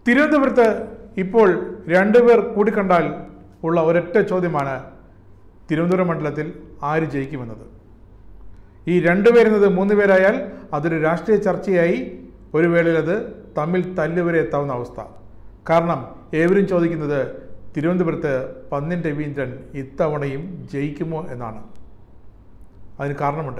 തിരുവനന്തപുരത്ത് ഇപ്പോൾ രണ്ടുപേർ കൂടിക്കണ്ടാൽ ഉള്ള ഒരൊറ്റ ചോദ്യമാണ് തിരുവനന്തപുരം മണ്ഡലത്തിൽ ആര് ജയിക്കുമെന്നത് ഈ രണ്ടുപേരെന്നത് മൂന്ന് പേരായാൽ അതൊരു രാഷ്ട്രീയ ചർച്ചയായി ഒരു വേളയിൽ അത് തമ്മിൽ തല്ലുവരെ എത്താവുന്ന അവസ്ഥ കാരണം ഏവരും ചോദിക്കുന്നത് തിരുവനന്തപുരത്ത് പന്നിൻ രവീന്ദ്രൻ ഇത്തവണയും ജയിക്കുമോ എന്നാണ് അതിന് കാരണമുണ്ട്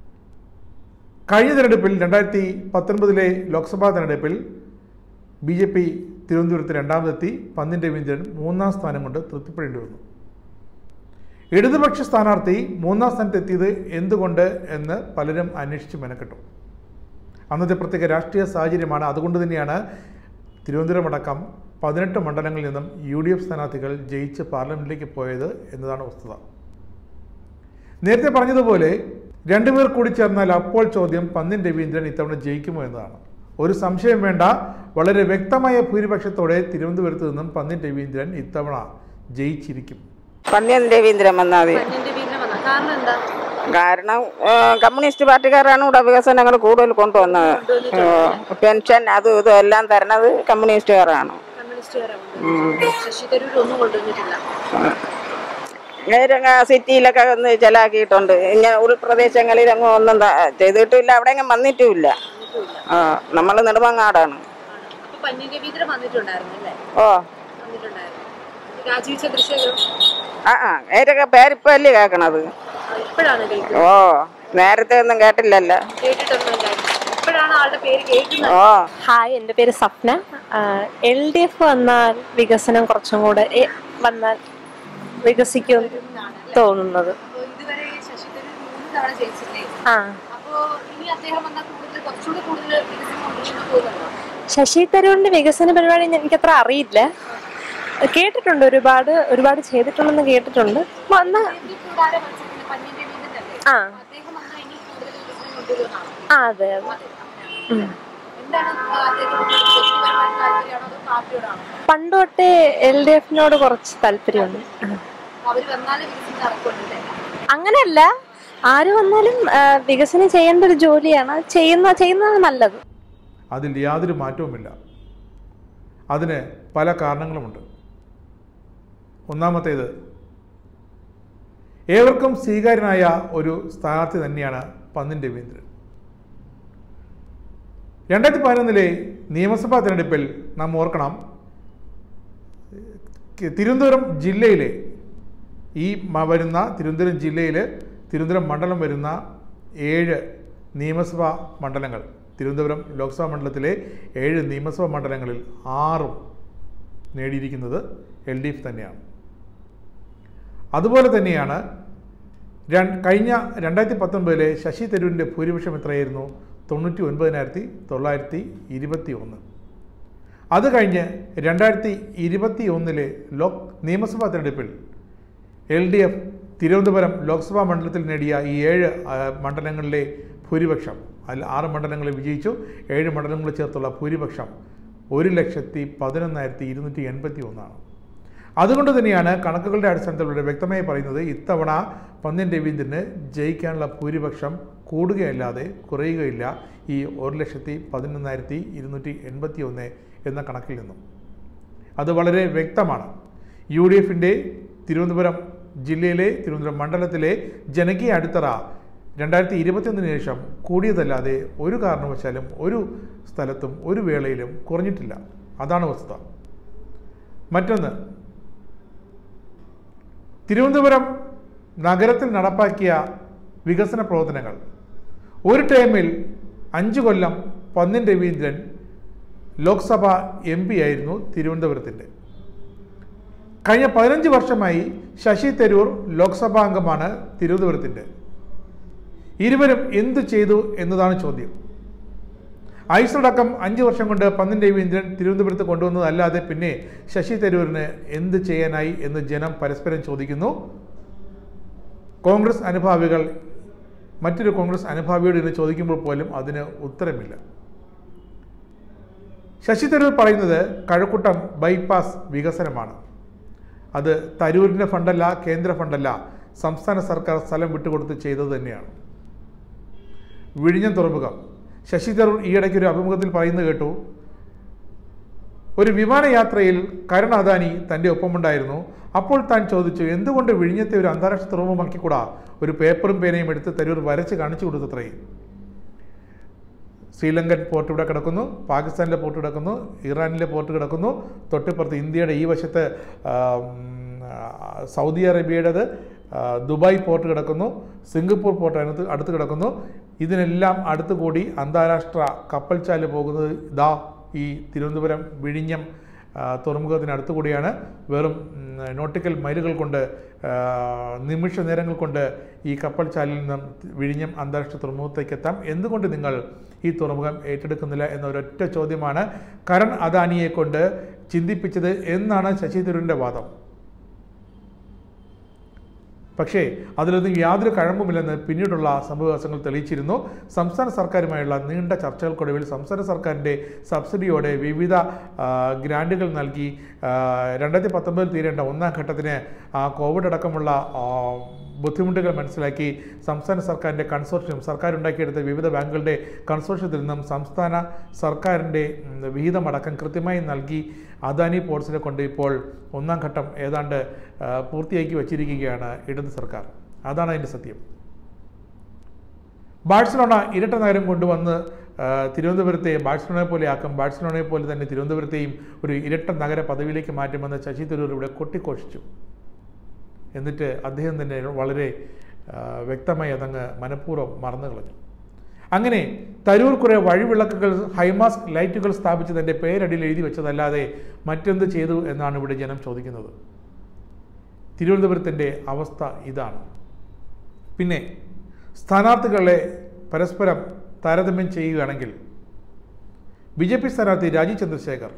കഴിഞ്ഞ തെരഞ്ഞെടുപ്പിൽ രണ്ടായിരത്തി പത്തൊൻപതിലെ ലോക്സഭാ തെരഞ്ഞെടുപ്പിൽ ബി ജെ പി തിരുവനന്തപുരത്ത് രണ്ടാമതെത്തി പന്നിൻ രവീന്ദ്രൻ മൂന്നാം സ്ഥാനം കൊണ്ട് തൃപ്തിപ്പെടേണ്ടി വന്നു ഇടതുപക്ഷ സ്ഥാനാർത്ഥി മൂന്നാം സ്ഥാനത്തെത്തിയത് എന്തുകൊണ്ട് എന്ന് പലരും അന്വേഷിച്ച് മെനക്കെട്ടു അന്നത്തെ പ്രത്യേക രാഷ്ട്രീയ സാഹചര്യമാണ് അതുകൊണ്ട് തന്നെയാണ് തിരുവനന്തപുരം അടക്കം പതിനെട്ട് മണ്ഡലങ്ങളിൽ നിന്നും യു ഡി എഫ് സ്ഥാനാർത്ഥികൾ ജയിച്ച് പാർലമെന്റിലേക്ക് പോയത് എന്നതാണ് വസ്തുത നേരത്തെ പറഞ്ഞതുപോലെ രണ്ടുപേർ കൂടി ചേർന്നാൽ അപ്പോൾ ചോദ്യം പന്നിൻ രവീന്ദ്രൻ ഇത്തവണ ജയിക്കുമോ എന്നതാണ് ഒരു സംശയം വേണ്ട വളരെ വ്യക്തമായ ഭൂരിപക്ഷത്തോടെ തിരുവനന്തപുരത്ത് നിന്നും പന്നിൻ രവീന്ദ്രൻ ഇത്തവണ ജയിച്ചിരിക്കും പന്ന്യൻ രവീന്ദ്രൻ വന്നാൽ മതി പന്നിന്റെ വീട്ടിൽ വന്ന കാരണം എന്താ കാരണം ആ, കമ്മ്യൂണിസ്റ്റ് പാർട്ടിക്കാരാണ് ഇവിടെ വികസനങ്ങൾ കൂടുതൽ കൊണ്ടുവന്നത് ആ, പെൻഷൻ അതും ഇതും എല്ലാം തരണത് കമ്മ്യൂണിസ്റ്റുകാരാണ് കമ്മ്യൂണിസ്റ്റുകാരാണ് ശശി തരൂർ ഒന്നും കൊണ്ടുവന്നിട്ടില്ല നേരെ സിറ്റിയിലൊക്കെ ഒന്ന് ചെലാക്കിയിട്ടുണ്ട് ഇങ്ങനെ ഉൾപ്രദേശങ്ങളിൽ അങ്ങ് ഒന്നും ത- ചെയ്തിട്ടുമില്ല അവിടെ അങ്ങ് വന്നിട്ടുമില്ല ആ നമ്മൾ നെടുമങ്ങാടാണ് അപ്പൊ പന്നിന്റെ വീട്ടിൽ വന്നിട്ടുണ്ടായിരുന്നു അല്ലേ ഓ വന്നിട്ടുണ്ടായിരുന്നു രാജീവ് ചന്ദ്രശേഖർ ആ ആ നേരൊക്കെ പേരിപ്പോ അല്ലേ കേൾക്കണത് ഇപ്പോഴാണ് കേൾക്കുന്നത് ഓ നേരത്തെ ഒന്നും കേട്ടില്ലല്ലോ കേട്ടിട്ടൊന്നും ഇല്ലായിരുന്നു ഇപ്പോഴാണ് ആളുടെ പേര് കേൾക്കുന്നത് ഓ ഹായ് എൻ്റെ പേര് സപ്ന എൽ ഡി എഫ് വന്നാൽ വികസനം കുറച്ചും കൂടെ എ- വന്നാൽ വികസിക്കും തോന്നുന്നത് അപ്പൊ ഇതുവരെ ശശി തരൂർ മൂന്ന് തവണ ജയിച്ചില്ലേ ആ അപ്പോ ഇനി അദ്ദേഹം വന്നാൽ കൂടുതൽ കുറച്ചുകൂടി കൂടുതൽ വികസനം കൊണ്ടുവരുന്ന തോന്നുന്നുണ്ടോ ശശി തരൂരിന്റെ വികസന പരിപാടി ഞാൻ- എനിക്കത്ര അറിയില്ല കേട്ടിട്ടുണ്ട് ഒരുപാട് ഒരുപാട് ചെയ്തിട്ടുണ്ടെന്ന് കേട്ടിട്ടുണ്ട് വന്ന ഇവിടെ ആരാ മത്സരിക്കുന്നത് പന്നിന്റെ വീട്ടിൽ തന്നെ ആ അദ്ദേഹം വന്നാൽ ഇനി കൂടുതൽ വികസനം കൊണ്ടുവരുന്നതാണ് ആ അതെ അതെ ഉം. എന്താണ് അദ്ദേഹത്തോട് വ്യക്തിപരമായിട്ട് താല്പര്യമാണോ അതോ പാർട്ടിയോടാണോ പണ്ട് തൊട്ടേ എൽ ഡി എഫിനോട് കുറച്ച് താല്പര്യമുണ്ട് ആ. അവര് വന്നാലേ വികസനം നടക്കുന്നുണ്ടല്ലേ അങ്ങനെയല്ല ആര് വന്നാലും ആ, വികസനം ചെയ്യേണ്ട ഒരു ജോലിയാണ് അത് ചെയ്യുന്ന ചെയ്യുന്നതാണ് നല്ലത് അതിൽ യാതൊരു മാറ്റവുമില്ല അതിന് പല കാരണങ്ങളുമുണ്ട് ഒന്നാമത്തേത് ഏവർക്കും സ്വീകാര്യനായ ഒരു സ്ഥാനാർത്ഥി തന്നെയാണ് പന്നിൻ രവീന്ദ്രൻ രണ്ടായിരത്തി പതിനൊന്നിലെ നിയമസഭാ തെരഞ്ഞെടുപ്പിൽ നാം ഓർക്കണം ക- തിരുവനന്തപുരം ജില്ലയിലെ ഈ മ- വരുന്ന തിരുവനന്തപുരം ജില്ലയിൽ തിരുവനന്തപുരം മണ്ഡലം വരുന്ന ഏഴ് നിയമസഭാ മണ്ഡലങ്ങൾ തിരുവനന്തപുരം ലോക്സഭാ മണ്ഡലത്തിലെ ഏഴ് നിയമസഭാ മണ്ഡലങ്ങളിൽ ആറും നേടിയിരിക്കുന്നത് എൽ ഡി എഫ് തന്നെയാണ് അതുപോലെ തന്നെയാണ് രൺ- കഴിഞ്ഞ രണ്ടായിരത്തി പത്തൊൻപതിലെ ശശി തരൂരിൻ്റെ ഭൂരിപക്ഷം എത്രയായിരുന്നു തൊണ്ണൂറ്റി ഒൻപതിനായിരത്തി തൊള്ളായിരത്തി ഇരുപത്തി ഒന്ന് അത് കഴിഞ്ഞ് രണ്ടായിരത്തി ഇരുപത്തി ഒന്നിലെ ലോക് നിയമസഭാ തെരഞ്ഞെടുപ്പിൽ L D F Thiruvananthapuram Lok Sabha മണ്ഡലത്തിൽ നേടിയ ഈ ഏഴ് ആ, മണ്ഡലങ്ങളിലെ ഭൂരിപക്ഷം അതിൽ ആറ് മണ്ഡലങ്ങളിൽ വിജയിച്ചു ഏഴ് മണ്ഡലങ്ങൾ ചേർത്തുള്ള ഭൂരിപക്ഷം ഒരു ലക്ഷത്തി പതിനൊന്നായിരത്തി ഇരുന്നൂറ്റി എൺപത്തി ഒന്നാണ് അതുകൊണ്ട് തന്നെയാണ് കണക്കുകളുടെ അടിസ്ഥാനത്തിൽ ഇവിടെ വ്യക്തമായി പറയുന്നത് ഇത്തവണ പന്നിൻ രവീന്ദ്രന് ജയിക്കാനുള്ള ഭൂരിപക്ഷം കൂടുകയല്ലാതെ കുറയുകയില്ല ഈ ഒരു ലക്ഷത്തി പതിനൊന്നായിരത്തി ഇരുന്നൂറ്റി എൺപത്തി ഒന്ന് എന്ന കണക്കിൽ നിന്നും അത് വളരെ വ്യക്തമാണ് യു ഡി എഫിൻ്റെ തിരുവനന്തപുരം ജില്ലയിലെ തിരുവനന്തപുരം മണ്ഡലത്തിലെ ജനകീയ അടിത്തറ രണ്ടായിരത്തി ഇരുപത്തിയൊന്നിന് ശേഷം കൂടിയതല്ലാതെ ഒരു കാരണവശാലും ഒരു സ്ഥലത്തും ഒരു വേളയിലും കുറഞ്ഞിട്ടില്ല അതാണ് വസ്തുത മറ്റൊന്ന് തിരുവനന്തപുരം നഗരത്തിൽ നടപ്പാക്കിയ വികസന പ്രവർത്തനങ്ങൾ ഒരു ടൈമിൽ അഞ്ച് കൊല്ലം പന്നിൻ രവീന്ദ്രൻ ലോക്സഭ എം പി ആയിരുന്നു തിരുവനന്തപുരത്തിൻ്റെ കഴിഞ്ഞ പതിനഞ്ച് വർഷമായി ശശി തരൂർ ലോക്സഭാ അംഗമാണ് തിരുവനന്തപുരത്തിൻ്റെ ഇരുവരും എന്തു ചെയ്തു എന്നതാണ് ചോദ്യം ഐസടക്കം അഞ്ച് വർഷം കൊണ്ട് പന്നിൻ രവീന്ദ്രൻ തിരുവനന്തപുരത്ത് കൊണ്ടുവന്നതല്ലാതെ പിന്നെ ശശി തരൂരിന് എന്ത് ചെയ്യാനായി എന്ന് ജനം പരസ്പരം ചോദിക്കുന്നു കോൺഗ്രസ് അനുഭാവികൾ മറ്റൊരു കോൺഗ്രസ് അനുഭാവിയോട് ഇന്ന് ചോദിക്കുമ്പോൾ പോലും അതിന് ഉത്തരമില്ല ശശി തരൂർ പറയുന്നത് കഴക്കൂട്ടം ബൈപ്പാസ് വികസനമാണ് അത് തരൂരിൻ്റെ ഫണ്ടല്ല കേന്ദ്ര ഫണ്ടല്ല സംസ്ഥാന സർക്കാർ സ്ഥലം വിട്ടുകൊടുത്ത് ചെയ്തത് തന്നെയാണ് വിഴിഞ്ഞം തുറമുഖം ശശി തരൂർ ഈയിടയ്ക്ക് ഒരു അഭിമുഖത്തിൽ പറയുന്നത് കേട്ടു ഒരു വിമാനയാത്രയിൽ കരൺ അദാനി തൻ്റെ ഒപ്പമുണ്ടായിരുന്നു അപ്പോൾ താൻ ചോദിച്ചു എന്തുകൊണ്ട് വിഴിഞ്ഞത്തെ ഒരു അന്താരാഷ്ട്ര തുറമുഖമാക്കിക്കൂടാ ഒരു പേപ്പറും പേനയും എടുത്ത് തരൂർ വരച്ച് കാണിച്ചു കൊടുത്തത്രേ ശ്രീലങ്കൻ പോർട്ട് ഇവിടെ കിടക്കുന്നു പാകിസ്ഥാനിലെ പോർട്ട് കിടക്കുന്നു ഇറാനിലെ പോർട്ട് കിടക്കുന്നു തൊട്ടിപ്പുറത്ത് ഇന്ത്യയുടെ ഈ വശത്ത് ആ, ഉം, ആ, സൗദി അറേബ്യയുടേത് ആ, ദുബായ് പോർട്ട് കിടക്കുന്നു സിംഗപ്പൂർ പോർട്ട് അതിനകത്ത് അടുത്ത് കിടക്കുന്നു ഇതിനെല്ലാം അടുത്ത് കൂടി അന്താരാഷ്ട്ര കപ്പൽച്ചാല് പോകുന്നത് ഇതാ ഈ തിരുവനന്തപുരം വിഴിഞ്ഞം ആ, തുറമുഖത്തിനടുത്ത് കൂടിയാണ് വെറും ഉം, നോട്ടിക്കൽ മൈലുകൾ കൊണ്ട് ആ, നിമിഷ നേരങ്ങൾ കൊണ്ട് ഈ കപ്പൽ ചാലിൽ നിന്നും വിഴിഞ്ഞം അന്താരാഷ്ട്ര തുറമുഖത്തേക്ക് എത്താം എന്തുകൊണ്ട് നിങ്ങൾ ഈ തുറമുഖം ഏറ്റെടുക്കുന്നില്ല എന്ന ഒരൊറ്റ ചോദ്യമാണ് കരൺ അദാനിയെ കൊണ്ട് ചിന്തിപ്പിച്ചത് എന്നാണ് ശശി തരൂരിൻ്റെ വാദം പക്ഷേ അതിലൊന്നും യാതൊരു കഴമ്പുമില്ലെന്ന് പിന്നീടുള്ള സംഭവവികാസങ്ങൾ തെളിയിച്ചിരുന്നു സംസ്ഥാന സർക്കാരുമായുള്ള നീണ്ട ചർച്ചകൾക്കൊടുവിൽ സംസ്ഥാന സർക്കാരിൻ്റെ സബ്സിഡിയോടെ വിവിധ ആ, ഗ്രാൻറ്റുകൾ നൽകി ആ, രണ്ടായിരത്തി പത്തൊമ്പതിൽ തീരേണ്ട ഒന്നാം ഘട്ടത്തിന് ആ, കോവിഡ് അടക്കമുള്ള ആ, ബുദ്ധിമുട്ടുകൾ മനസ്സിലാക്കി സംസ്ഥാന സർക്കാരിൻ്റെ കൺസോർഷ്യം സർക്കാർ ഉണ്ടാക്കിയെടുത്ത വിവിധ ബാങ്കുകളുടെ കൺസോർഷ്യത്തിൽ നിന്നും സംസ്ഥാന സർക്കാരിൻ്റെ ഉം, വിഹിതമടക്കം കൃത്യമായി നൽകി അദാനി പോർട്സിനെ കൊണ്ട് ഇപ്പോൾ ഒന്നാം ഘട്ടം ഏതാണ്ട് ആ, പൂർത്തിയാക്കി വച്ചിരിക്കുകയാണ് ഇടത് സർക്കാർ അതാണ് അതിൻ്റെ സത്യം ബാഴ്സലോണ ഇരട്ട നഗരം കൊണ്ടുവന്ന് ആ, തിരുവനന്തപുരത്തെ ബാഴ്സലോണയെ പോലെ ആക്കും ബാഴ്സലോണയെ പോലെ തന്നെ തിരുവനന്തപുരത്തെയും ഒരു ഇരട്ട നഗര പദവിയിലേക്ക് മാറ്റുമെന്ന് ശശി തരൂർ ഇവിടെ കൊട്ടിഘോഷിച്ചു എന്നിട്ട് അദ്ദേഹം തന്നെ വളരെ ആ, വ്യക്തമായി അതങ്ങ് മനഃപൂർവ്വം മറന്നു കളഞ്ഞു അങ്ങനെ തരൂർ കുറെ വഴിവിളക്കുകൾ ഹൈമാസ് ലൈറ്റുകൾ സ്ഥാപിച്ച് തൻ്റെ പേരടിയിൽ എഴുതി വെച്ചതല്ലാതെ മറ്റെന്ത് ചെയ്തു എന്നാണ് ഇവിടെ ജനം ചോദിക്കുന്നത് തിരുവനന്തപുരത്തിൻ്റെ അവസ്ഥ ഇതാണ് പിന്നെ സ്ഥാനാർത്ഥികളെ പരസ്പരം താരതമ്യം ചെയ്യുകയാണെങ്കിൽ ബി ജെ പി സ്ഥാനാർത്ഥി രാജീവ് ചന്ദ്രശേഖർ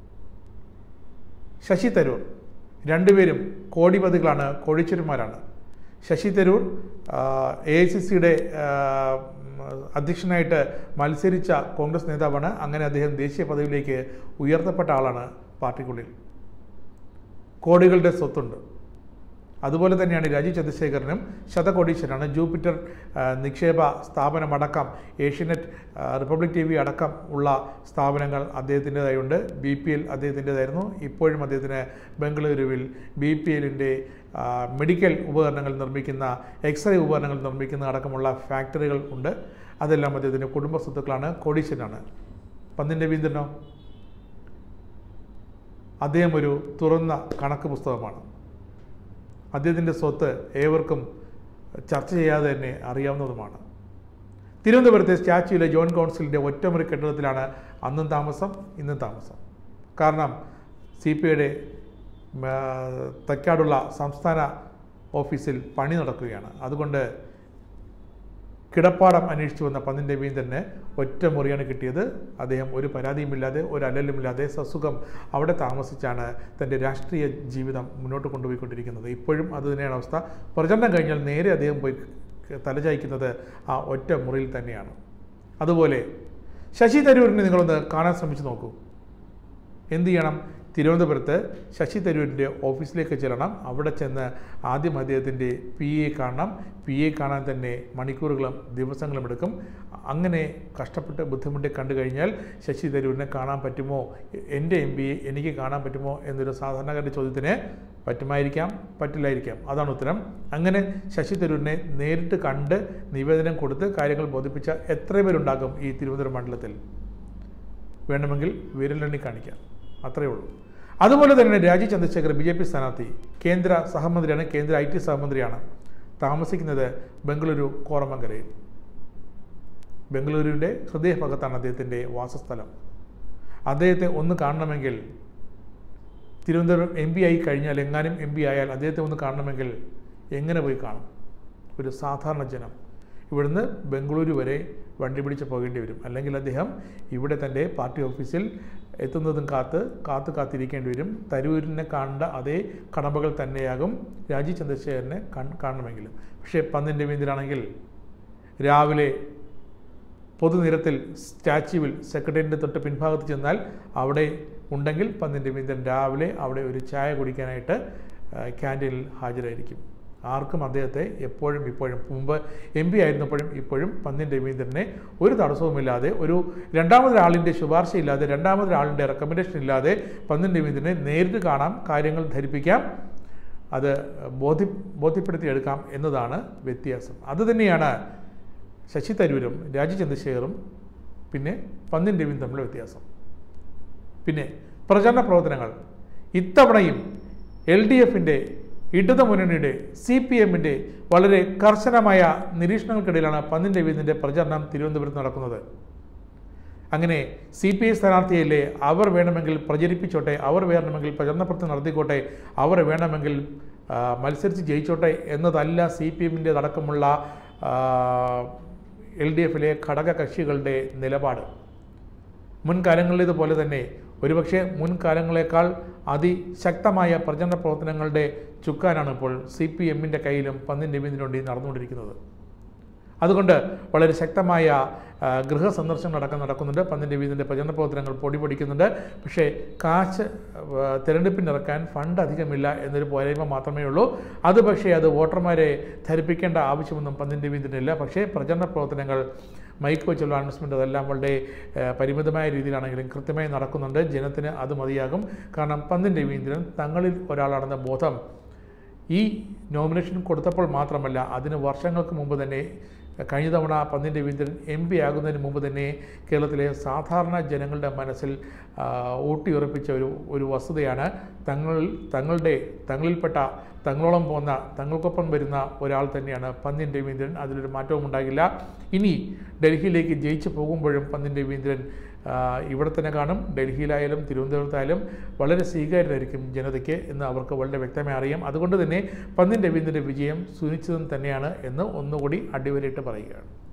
ശശി തരൂർ രണ്ടുപേരും കോടിപതികളാണ് കോടീശ്വരന്മാരാണ് Shashi Tharoor A I C സിയുടെ അധ്യക്ഷനായിട്ട് മത്സരിച്ച കോൺഗ്രസ് നേതാവാണ് അങ്ങനെ അദ്ദേഹം ദേശീയ പദവിയിലേക്ക് ഉയർത്തപ്പെട്ട ആളാണ് പാർട്ടിക്കുള്ളിൽ കോടികളുടെ സ്വത്തുണ്ട് അതുപോലെ തന്നെയാണ് രാജീവ് ചന്ദ്രശേഖരനും ശതകോടീശ്വരാണ് ജൂപ്പിറ്റർ ആ, നിക്ഷേപ സ്ഥാപനമടക്കം ഏഷ്യനെറ്റ് ആ, റിപ്പബ്ലിക് ടി വി അടക്കം ഉള്ള സ്ഥാപനങ്ങൾ അദ്ദേഹത്തിൻ്റെതായുണ്ട് ബി പി എൽ അദ്ദേഹത്തിൻ്റെതായിരുന്നു ഇപ്പോഴും അദ്ദേഹത്തിന് ബംഗളൂരുവിൽ ബി പി എല്ലിൻ്റെ മെഡിക്കൽ ഉപകരണങ്ങൾ നിർമ്മിക്കുന്ന എക്സ്റേ ഉപകരണങ്ങൾ നിർമ്മിക്കുന്ന അടക്കമുള്ള ഫാക്ടറികൾ ഉണ്ട് അതെല്ലാം അദ്ദേഹത്തിൻ്റെ കുടുംബ സ്വത്തുക്കളാണ് കോടീശ്വരനാണ് പന്നിൻ രവീന്ദ്രനോ അദ്ദേഹം ഒരു തുറന്ന കണക്ക് പുസ്തകമാണ് അദ്ദേഹത്തിൻ്റെ സ്വത്ത് ഏവർക്കും ചർച്ച ചെയ്യാതെ തന്നെ അറിയാവുന്നതുമാണ് തിരുവനന്തപുരത്തെ സ്റ്റാച്യുവിലെ ജോൺ കൗൺസിലിൻ്റെ ഒറ്റമുറി കെട്ടിടത്തിലാണ് അന്നും താമസം ഇന്നും താമസം കാരണം സി പി ഐയുടെ തക്കാടുള്ള സംസ്ഥാന ഓഫീസിൽ പണി നടക്കുകയാണ് അതുകൊണ്ട് കിടപ്പാടം അന്വേഷിച്ചു വന്ന പന്നിൻ രവീന്ദ്രന് ഒറ്റ മുറിയാണ് കിട്ടിയത് അദ്ദേഹം ഒരു പരാതിയുമില്ലാതെ ഒരു അല്ലലുമില്ലാതെ സസുഖം അവിടെ താമസിച്ചാണ് തൻ്റെ രാഷ്ട്രീയ ജീവിതം മുന്നോട്ട് കൊണ്ടുപോയിക്കൊണ്ടിരിക്കുന്നത് ഇപ്പോഴും അത് തന്നെയാണ് അവസ്ഥ പ്രചരണം കഴിഞ്ഞാൽ നേരെ അദ്ദേഹം പോയി തലചായ്ക്കുന്നത് ആ ഒറ്റ മുറിയിൽ തന്നെയാണ് അതുപോലെ ശശി തരൂരിനെ നിങ്ങളൊന്ന് കാണാൻ ശ്രമിച്ചു നോക്കൂ എന്ത് ചെയ്യണം തിരുവനന്തപുരത്ത് ശശി തരൂരിൻ്റെ ഓഫീസിലേക്ക് ചെല്ലണം അവിടെ ചെന്ന് ആദ്യം അദ്ദേഹത്തിൻ്റെ പി എ കാണണം പി എ കാണാൻ തന്നെ മണിക്കൂറുകളും ദിവസങ്ങളും എടുക്കും അങ്ങനെ കഷ്ടപ്പെട്ട് ബുദ്ധിമുട്ടി കണ്ടു കഴിഞ്ഞാൽ ശശി തരൂരിനെ കാണാൻ പറ്റുമോ എൻ്റെ എം പിയെ എനിക്ക് കാണാൻ പറ്റുമോ എന്നൊരു സാധാരണക്കാരുടെ ചോദ്യത്തിന് പറ്റുമായിരിക്കാം പറ്റില്ലായിരിക്കാം അതാണ് ഉത്തരം അങ്ങനെ ശശി തരൂരിനെ നേരിട്ട് കണ്ട് നിവേദനം കൊടുത്ത് കാര്യങ്ങൾ ബോധിപ്പിച്ച എത്ര പേരുണ്ടാകും ഈ തിരുവനന്തപുരം മണ്ഡലത്തിൽ വേണമെങ്കിൽ വിരലെണ്ണി കാണിക്കാം അത്രയേ ഉള്ളൂ അതുപോലെ തന്നെ Rajeev Chandrasekhar B J P സ്ഥാനാർത്ഥി കേന്ദ്ര സഹമന്ത്രിയാണ് കേന്ദ്ര ഐ ടി സഹമന്ത്രിയാണ് താമസിക്കുന്നത് ബംഗളൂരു കോറമംഗലയിൽ ബംഗളൂരുവിൻ്റെ ഹൃദയഭാഗത്താണ് അദ്ദേഹത്തിൻ്റെ വാസസ്ഥലം അദ്ദേഹത്തെ ഒന്ന് കാണണമെങ്കിൽ തിരുവനന്തപുരം എം പി ആയി കഴിഞ്ഞാൽ എങ്ങാനും എം പി ആയാൽ അദ്ദേഹത്തെ ഒന്ന് കാണണമെങ്കിൽ എങ്ങനെ പോയി കാണും ഒരു സാധാരണ ജനം ഇവിടുന്ന് ബംഗളൂരു വരെ വണ്ടി പിടിച്ച് പോകേണ്ടി വരും അല്ലെങ്കിൽ അദ്ദേഹം ഇവിടെ തൻ്റെ പാർട്ടി ഓഫീസിൽ എത്തുന്നതും കാത്ത് കാത്ത് കാത്തിരിക്കേണ്ടി വരും തരൂരിനെ കാണേണ്ട അതേ കടമ്പകൾ തന്നെയാകും രാജീവ് ചന്ദ്രശേഖരനെ കാൺ- കാണണമെങ്കിൽ പക്ഷേ പന്നിൻ രവീന്ദ്രനാണെങ്കിൽ രാവിലെ പൊതുനിരത്തിൽ സ്റ്റാച്യുവിൽ സെക്രട്ടേറിയറ്റിൻ്റെ തൊട്ട് പിൻഭാഗത്ത് ചെന്നാൽ അവിടെ ഉണ്ടെങ്കിൽ പന്നിൻ രവീന്ദ്രൻ രാവിലെ അവിടെ ഒരു ചായ കുടിക്കാനായിട്ട് ക്യാൻറ്റീനിൽ ഹാജരായിരിക്കും ആർക്കും അദ്ദേഹത്തെ എപ്പോഴും ഇപ്പോഴും മുമ്പ് എം പി ആയിരുന്നപ്പോഴും ഇപ്പോഴും പന്ന്യൻ രവീന്ദ്രനെ ഒരു തടസ്സവുമില്ലാതെ ഒരു രണ്ടാമതൊരാളിൻ്റെ ശുപാർശയില്ലാതെ രണ്ടാമതൊരാളിൻ്റെ റെക്കമെൻഡേഷൻ ഇല്ലാതെ പന്ന്യൻ രവീന്ദ്രനെ നേരിട്ട് കാണാം കാര്യങ്ങൾ ധരിപ്പിക്കാം അത് ബോധ്യ ബോധ്യപ്പെടുത്തിയെടുക്കാം എന്നതാണ് വ്യത്യാസം അതുതന്നെയാണ് ശശി തരൂരും രാജി ചന്ദ്രശേഖറും പിന്നെ പന്ന്യൻ രവിയും തമ്മിലുള്ള വ്യത്യാസം പിന്നെ പ്രചരണ പ്രവർത്തനങ്ങൾ ഇത്തവണയും എൽ ഡി എഫിൻ്റെ ഇടതു മുന്നണിയുടെ സി പി എമ്മിൻ്റെ വളരെ കർശനമായ നിരീക്ഷണങ്ങൾക്കിടയിലാണ് പന്ന്യൻ രവീന്ദ്രൻ്റെ പ്രചരണം തിരുവനന്തപുരത്ത് നടക്കുന്നത് അങ്ങനെ സി പി ഐ സ്ഥാനാർത്ഥിയല്ലേ അവർ വേണമെങ്കിൽ പ്രചരിപ്പിച്ചോട്ടെ അവർ വേണമെങ്കിൽ പ്രചരണപ്രവർത്തനം നടത്തിക്കോട്ടെ അവർ വേണമെങ്കിൽ ആ, മത്സരിച്ച് ജയിച്ചോട്ടെ എന്നതല്ല സി പി എമ്മിൻ്റെ അടക്കമുള്ള എൽ ഡി എഫിലെ ഘടക കക്ഷികളുടെ നിലപാട് മുൻകാലങ്ങളിലേതുപോലെ തന്നെ ഒരുപക്ഷെ മുൻകാലങ്ങളെക്കാൾ അതിശക്തമായ പ്രചരണ പ്രവർത്തനങ്ങളുടെ ചുക്കാനാണ് ഇപ്പോൾ സി പി എമ്മിൻ്റെ കയ്യിലും പന്നിൻ രവീന്ദ്രനുണ്ടി നടന്നുകൊണ്ടിരിക്കുന്നത് അതുകൊണ്ട് വളരെ ശക്തമായ ആ, ഗൃഹ സന്ദർശനം അടക്കം നടക്കുന്നുണ്ട് പന്നിൻ രവീന്ദ്രൻ്റെ പ്രചരണ പ്രവർത്തനങ്ങൾ പൊടി പൊടിക്കുന്നുണ്ട് പക്ഷേ കാശ് ആ, തിരഞ്ഞെടുപ്പിനിറക്കാൻ ഫണ്ട് അധികമില്ല എന്നൊരു പോരായ്മ മാത്രമേ ഉള്ളൂ അത് പക്ഷേ അത് വോട്ടർമാരെ ധരിപ്പിക്കേണ്ട ആവശ്യമൊന്നും പന്നിൻ രവീന്ദ്രനില്ല പക്ഷേ പ്രചരണ പ്രവർത്തനങ്ങൾ മൈക്ക് വെച്ചുള്ള അനൗൺസ്മെൻ്റ് അതെല്ലാം വളരെ ആ, പരിമിതമായ രീതിയിലാണെങ്കിലും കൃത്യമായി നടക്കുന്നുണ്ട് ജനത്തിന് അത് മതിയാകും കാരണം പന്നിൻ രവീന്ദ്രൻ തങ്ങളിൽ ഒരാളാണെന്ന ബോധം ഈ നോമിനേഷൻ കൊടുത്തപ്പോൾ മാത്രമല്ല അതിന് വർഷങ്ങൾക്ക് മുമ്പ് തന്നെ കഴിഞ്ഞ തവണ പന്നിൻ രവീന്ദ്രൻ എം പി ആകുന്നതിന് മുമ്പ് തന്നെ കേരളത്തിലെ സാധാരണ ജനങ്ങളുടെ മനസ്സിൽ ആ, ഊട്ടിയുറപ്പിച്ച ഒരു ഒരു വസ്തുതയാണ് തങ്ങൾ തങ്ങളുടെ തങ്ങളിൽപ്പെട്ട തങ്ങളോളം പോന്ന തങ്ങൾക്കൊപ്പം വരുന്ന ഒരാൾ തന്നെയാണ് പന്ന്യൻ രവീന്ദ്രൻ അതിലൊരു മാറ്റവും ഉണ്ടാകില്ല ഇനി ഡൽഹിയിലേക്ക് ജയിച്ചു പോകുമ്പോഴും പന്ന്യൻ രവീന്ദ്രൻ ആ, ഇവിടെ തന്നെ കാണും ഡൽഹിയിലായാലും തിരുവനന്തപുരത്തായാലും വളരെ സ്വീകാര്യരായിരിക്കും ജനതയ്ക്ക് എന്ന് അവർക്ക് വളരെ വ്യക്തമായി അറിയാം അതുകൊണ്ട് തന്നെ പന്ന്യൻ രവീന്ദ്രൻ്റെ വിജയം സുനിശ്ചിതം തന്നെയാണ് എന്ന് ഒന്നുകൂടി അടിവരയിട്ട് പറയുകയാണ്